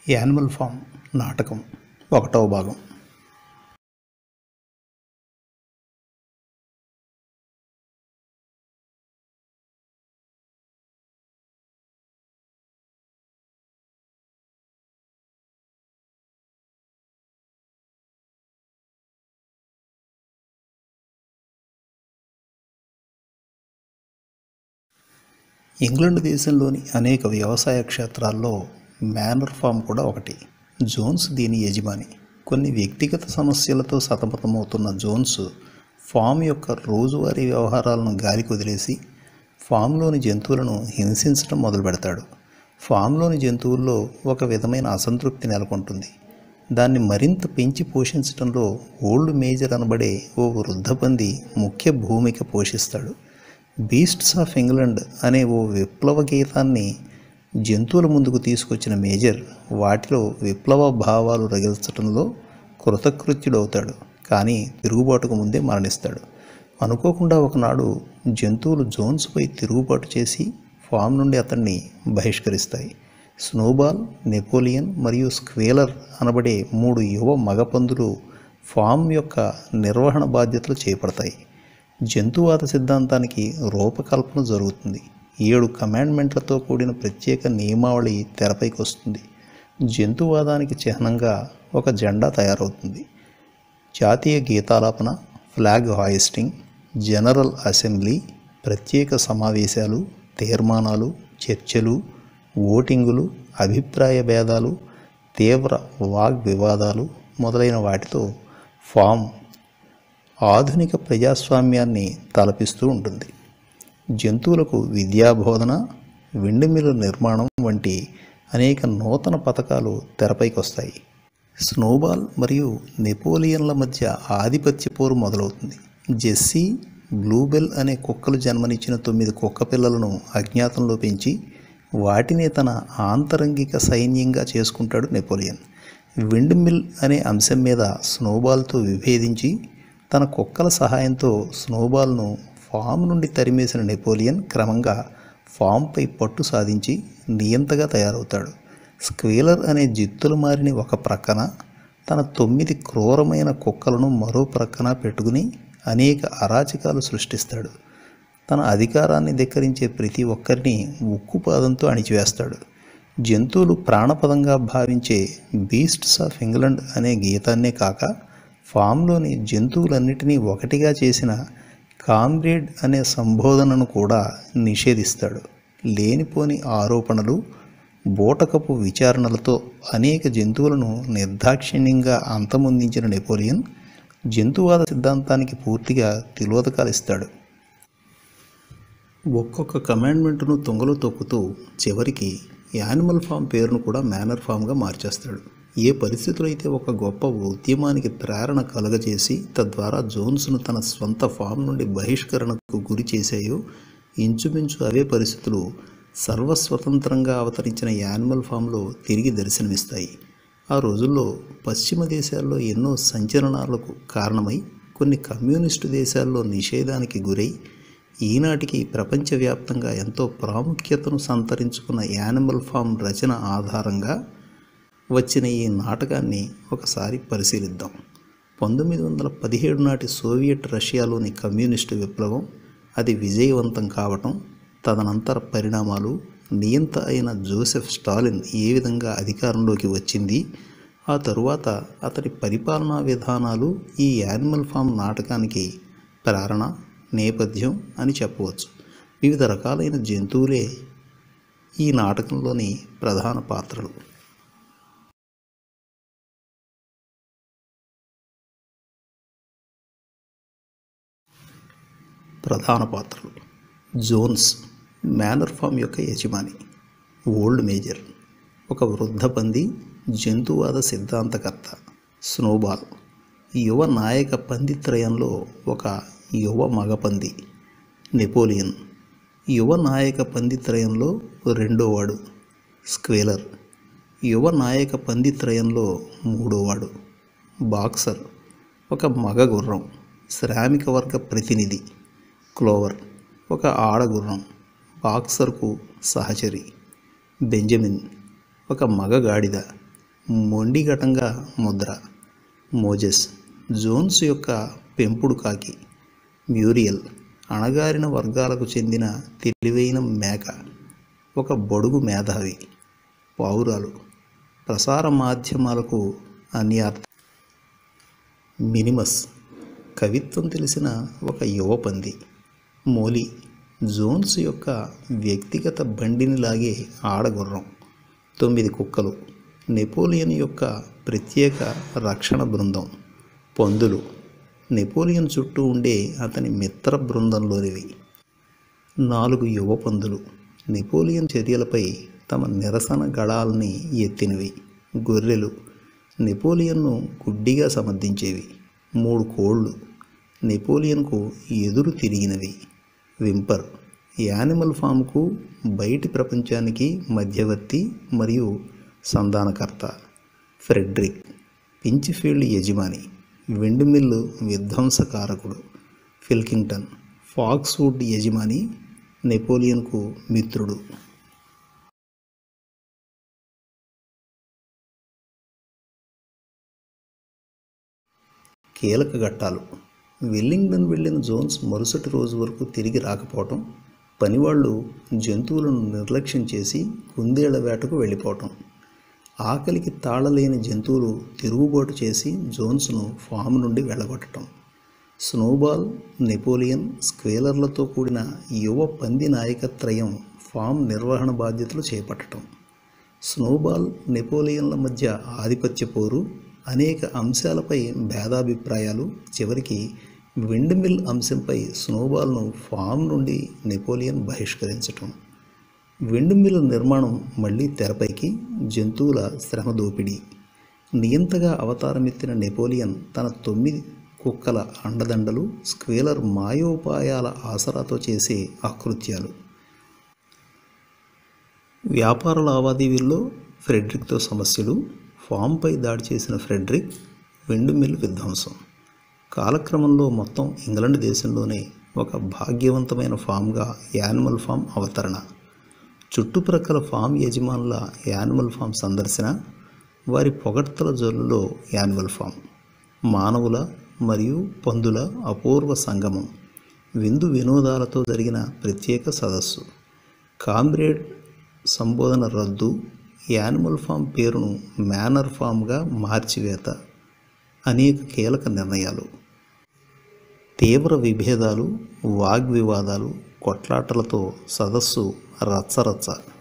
animal form నాటకం ఒకటవ భాగం ఇంగ్లాండ్ దేశంలోని అనేక వ్యవసాయ క్షేత్రాల్లో మేనర్ ఫామ్ కూడా ఒకటి జోన్స్ దీని యజమాని కొన్ని వ్యక్తిగత సమస్యలతో సతమతమవుతున్న జోన్స్ ఫామ్ యొక్క రోజువారీ వ్యవహారాలను గాలికి వదిలేసి ఫామ్లోని జంతువులను హింసించడం మొదలు పెడతాడు ఫామ్లోని జంతువుల్లో ఒక విధమైన అసంతృప్తి నెలకొంటుంది దాన్ని మరింత పెంచి పోషించడంలో ఓల్డ్ మేజర్ అనబడే ఓ వృద్ధ పంది ముఖ్య భూమిక పోషిస్తాడు బీస్ట్స్ ఆఫ్ ఇంగ్లాండ్ అనే ఓ విప్లవ గీతాన్ని జంతువుల ముందుకు తీసుకొచ్చిన మేజర్ వాటిలో విప్లవ భావాలు రగిల్చడంలో కృతకృత్యుడవుతాడు కానీ తిరుగుబాటుకు ముందే మరణిస్తాడు అనుకోకుండా ఒకనాడు జంతువులు జోన్స్పై తిరుగుబాటు చేసి ఫామ్ నుండి అతన్ని బహిష్కరిస్తాయి స్నోబాల్ నెపోలియన్ మరియు స్క్వేలర్ అనబడే మూడు యువ మగపందులు ఫామ్ యొక్క నిర్వహణ బాధ్యతలు చేపడతాయి జంతువాద సిద్ధాంతానికి రూపకల్పన జరుగుతుంది ఏడు కమాండ్మెంట్లతో కూడిన ప్రత్యేక నియమావళి తెరపైకి వస్తుంది జంతువాదానికి చిహ్నంగా ఒక జెండా తయారవుతుంది జాతీయ గీతాలాపన ఫ్లాగ్ హాయిస్టింగ్ జనరల్ అసెంబ్లీ ప్రత్యేక సమావేశాలు తీర్మానాలు చర్చలు ఓటింగులు అభిప్రాయ భేదాలు తీవ్ర వాగ్వివాదాలు మొదలైన వాటితో ఫామ్ ఆధునిక ప్రజాస్వామ్యాన్ని తలపిస్తూ ఉంటుంది జంతువులకు విద్యాబోధన వెండిమిల్లు నిర్మాణం వంటి అనేక నూతన పథకాలు తెరపైకి వస్తాయి స్నోబాల్ మరియు నెపోలియన్ల మధ్య ఆధిపత్య పోరు మొదలవుతుంది జెస్సీ బ్లూబెల్ అనే కుక్కలు జన్మనిచ్చిన తొమ్మిది కుక్క పిల్లలను అజ్ఞాతంలో పెంచి వాటిని తన ఆంతరంగిక సైన్యంగా చేసుకుంటాడు నెపోలియన్ విండ్ మిల్ అనే అంశం మీద స్నోబాల్తో విభేదించి తన కుక్కల సహాయంతో స్నోబాల్ను ఫామ్ నుండి తరిమేసిన నెపోలియన్ క్రమంగా ఫామ్పై పట్టు సాధించి నియంతగా తయారవుతాడు స్క్వీలర్ అనే జిత్తులు మారిని ఒక ప్రక్కన తన తొమ్మిది క్రూరమైన కుక్కలను మరో ప్రక్కన పెట్టుకుని అనేక అరాచకాలు సృష్టిస్తాడు తన అధికారాన్ని ధిక్కరించే ప్రతి ఒక్కరిని ఉక్కుపాదంతో అణిచివేస్తాడు జంతువులు ప్రాణపదంగా భావించే బీస్ట్స్ ఆఫ్ ఇంగ్లాండ్ అనే గీతాన్నే కాక ఫామ్లోని జంతువులన్నిటినీ ఒకటిగా చేసిన కామ్రేడ్ అనే సంబోధనను కూడా నిషేధిస్తాడు లేనిపోని ఆరోపణలు బూటకపు విచారణలతో అనేక జంతువులను నిర్దాక్షిణ్యంగా అంతమొందించిన నెపోలియన్ జంతువాద సిద్ధాంతానికి పూర్తిగా తిలోదకాలు ఇస్తాడు ఒక్కొక్క కమాండ్మెంట్ను తొంగలో తొక్కుతూ చివరికి యానిమల్ ఫామ్ పేరును కూడా మేనర్ ఫామ్గా మార్చేస్తాడు ఏ పరిస్థితులు అయితే ఒక గొప్ప ఉద్యమానికి ప్రేరణ కలుగజేసి తద్వారా జోన్స్ను తన స్వంత ఫామ్ నుండి బహిష్కరణకు గురి చేశాయో ఇంచుమించు అవే పరిస్థితులు సర్వస్వతంత్రంగా అవతరించిన యానిమల్ ఫామ్లో తిరిగి దర్శనమిస్తాయి ఆ రోజుల్లో పశ్చిమ దేశాల్లో ఎన్నో సంచలనాలకు కారణమై కొన్ని కమ్యూనిస్టు దేశాల్లో నిషేధానికి గురై ఈనాటికి ప్రపంచవ్యాప్తంగా ఎంతో ప్రాముఖ్యతను సంతరించుకున్న యానిమల్ ఫామ్ రచన ఆధారంగా వచ్చిన ఈ నాటకాన్ని ఒకసారి పరిశీలిద్దాం పంతొమ్మిది వందల పదిహేడు నాటి సోవియట్ రష్యాలోని కమ్యూనిస్టు విప్లవం అది విజయవంతం కావటం తదనంతర పరిణామాలు నియంత అయిన జోసెఫ్ స్టాలిన్ ఏ విధంగా అధికారంలోకి వచ్చింది ఆ తరువాత అతడి పరిపాలనా విధానాలు ఈ యానిమల్ ఫామ్ నాటకానికి ప్రేరణ నేపథ్యం అని చెప్పవచ్చు వివిధ రకాలైన జంతువులే ఈ నాటకంలోని ప్రధాన పాత్రలు ప్రధాన పాత్రలు జోన్స్ మేనర్ ఫామ్ యొక్క యజమాని ఓల్డ్ మేజర్ ఒక వృద్ధ పంది జంతువాద సిద్ధాంతకర్త స్నోబాల్ యువ నాయక పందిత్రయంలో ఒక యువ మగపంది నెపోలియన్ యువ నాయక పందిత్రయంలో రెండోవాడు స్క్వేలర్ యువ నాయక పందిత్రయంలో మూడోవాడు బాక్సర్ ఒక మగ గుర్రం శ్రామిక వర్గ ప్రతినిధి క్లోవర్ ఒక ఆడగుర్రం బాక్సర్కు సహచరి బెంజమిన్ ఒక మగ గాడిద మొండిఘటంగా ముద్ర మోజెస్ జోన్స్ యొక్క పెంపుడు కాకి మ్యూరియల్ అణగారిన వర్గాలకు చెందిన తెలివైన మేక ఒక బొడుగు మేధావి పావురాలు ప్రసార మాధ్యమాలకు అన్యార్థ మినిమస్ కవిత్వం తెలిసిన ఒక యువ పంది మోలీ జోన్స్ యొక్క వ్యక్తిగత బండిని లాగే ఆడగుర్రం తొమ్మిది కుక్కలు నెపోలియన్ యొక్క ప్రత్యేక రక్షణ బృందం పందులు నెపోలియన్ చుట్టూ ఉండే అతని మిత్ర బృందంలోనివి నాలుగు యువ పందులు నెపోలియన్ చర్యలపై తమ నిరసన గళాలని ఎత్తినవి గొర్రెలు నెపోలియన్ను గుడ్డిగా సమర్థించేవి మూడు కోళ్ళు నెపోలియన్కు ఎదురు తిరిగినవి వింపర్ యానిమల్ ఫామ్కు బయటి ప్రపంచానికి మధ్యవర్తి మరియు సంధానకర్త ఫ్రెడ్రిక్ పించిఫీల్డ్ యజమాని వెండిమిల్లు విధ్వంసకారకుడు ఫిల్కింగ్టన్ ఫాక్స్వుడ్ యజమాని నెపోలియన్కు మిత్రుడు కీలక ఘట్టాలు వెల్లింగ్టన్ వెళ్ళిన జోన్స్ మరుసటి రోజు వరకు తిరిగి రాకపోవటం పనివాళ్ళు జంతువులను నిర్లక్ష్యం చేసి కుందేళ్ల వేటకు వెళ్ళిపోవటం ఆకలికి తాళలేని జంతువులు తిరుగుబాటు చేసి జోన్స్ను ఫామ్ నుండి వెళ్ళగొట్టడం స్నోబాల్ నెపోలియన్ స్క్వేలర్లతో కూడిన యువ పంది నాయకత్రయం ఫామ్ నిర్వహణ బాధ్యతలు చేపట్టడం స్నోబాల్ నెపోలియన్ల మధ్య ఆధిపత్య పోరు అనేక అంశాలపై భేదాభిప్రాయాలు చివరికి విండ్మిల్ అంశంపై స్నోబాల్ను ఫామ్ నుండి నెపోలియన్ బహిష్కరించటం విండ్మిల్ నిర్మాణం మళ్ళీ తెరపైకి జంతువుల శ్రమ దోపిడీ నియంతగా అవతారమెత్తిన నెపోలియన్ తన తొమ్మిది కుక్కల అండదండలు స్క్వేలర్ మాయోపాయాల ఆసరాతో చేసే అకృత్యాలు వ్యాపార లావాదేవీల్లో ఫ్రెడ్రిక్తో సమస్యలు ఫామ్పై దాడి చేసిన ఫ్రెడ్రిక్ వెండుమిల్ విధ్వంసం కాలక్రమంలో మొత్తం ఇంగ్లాండ్ దేశంలోనే ఒక భాగ్యవంతమైన ఫామ్గా యానిమల్ ఫామ్ అవతరణ చుట్టుప్రక్కల ఫామ్ యజమానుల యానిమల్ ఫామ్ సందర్శన వారి పొగడ్తల జల్లులో యానిమల్ ఫామ్ మానవుల మరియు పందుల అపూర్వ సంగమం విందు వినోదాలతో జరిగిన ప్రత్యేక సదస్సు కామ్రేడ్ సంబోధన రద్దు యానిమల్ ఫామ్ పేరును మేనర్ ఫామ్గా మార్చివేత అనేక కీలక నిర్ణయాలు తీవ్ర విభేదాలు వాగ్వివాదాలు కొట్లాటలతో సదస్సు రచ్చరచ్చ